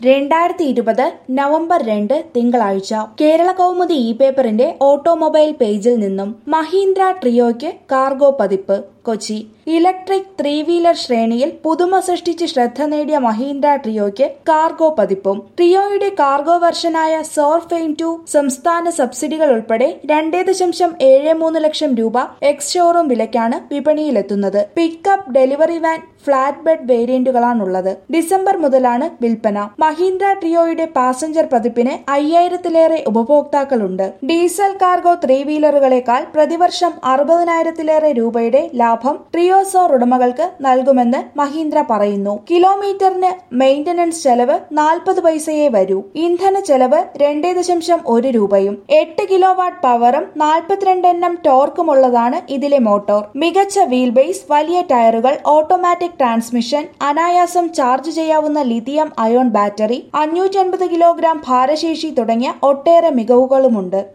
രണ്ടായിരത്തി ഇരുപത് നവംബർ രണ്ട് തിങ്കളാഴ്ച കേരള കൗമുദി ഇ പേപ്പറിന്റെ ഓട്ടോമൊബൈൽ പേജിൽ നിന്നും മഹീന്ദ്ര ട്രിയോയ്ക്ക് കാർഗോ പതിപ്പ് കൊച്ചി ഇലക്ട്രിക് ത്രീ വീലർ ശ്രേണിയിൽ പുതുമ സൃഷ്ടിച്ച് ശ്രദ്ധ നേടിയ മഹീന്ദ്ര ട്രിയോയ്ക്ക് കാർഗോ പതിപ്പും ട്രിയോയുടെ കാർഗോ വെർഷനായ സോർ ഫെയിം ടു സംസ്ഥാന സബ്സിഡികൾ ഉൾപ്പെടെ രണ്ടേ ദശാംശം ഏഴ് മൂന്ന് ലക്ഷം രൂപ എക്സ് ഷോറൂം വിലയ്ക്കാണ് വിപണിയിലെത്തുന്നത് pickup delivery van flat bed വേരിയന്റുകളാണുള്ളത് ഡിസംബർ മുതലാണ് വിൽപ്പന മഹീന്ദ്ര ട്രിയോയുടെ പാസഞ്ചർ പതിപ്പിന് അയ്യായിരത്തിലേറെ ഉപഭോക്താക്കളുണ്ട് ഡീസൽ കാർഗോ ത്രീ വീലറുകളെക്കാൾ പ്രതിവർഷം അറുപതിനായിരത്തിലേറെ രൂപയുടെ ലാഭം ട്രിയോസോർ ഉടമകൾക്ക് നൽകുമെന്ന് മഹീന്ദ്ര പറയുന്നു കിലോമീറ്ററിന് മെയിന്റനൻസ് ചെലവ് നാൽപ്പത് പൈസയെ വരൂ ഇന്ധന ചെലവ് രണ്ടേ ദശാംശം ഒരു രൂപയും എട്ട് കിലോ വാട്ട് പവറും നാൽപ്പത്തിരണ്ട് എണ്ണം ടോർക്കുമുള്ളതാണ് ഇതിലെ മോട്ടോർ മികച്ച വീൽ ബേസ് വലിയ ടയറുകൾ ഓട്ടോമാറ്റിക് ട്രാൻസ്മിഷൻ അനായാസം ചാർജ് ചെയ്യാവുന്ന ലിഥിയം അയോൺ ബാറ്ററി അഞ്ഞൂറ്റി അൻപത് കിലോഗ്രാം ഭാരശേഷി തുടങ്ങിയ ഒട്ടേറെ മികവുകളുമുണ്ട്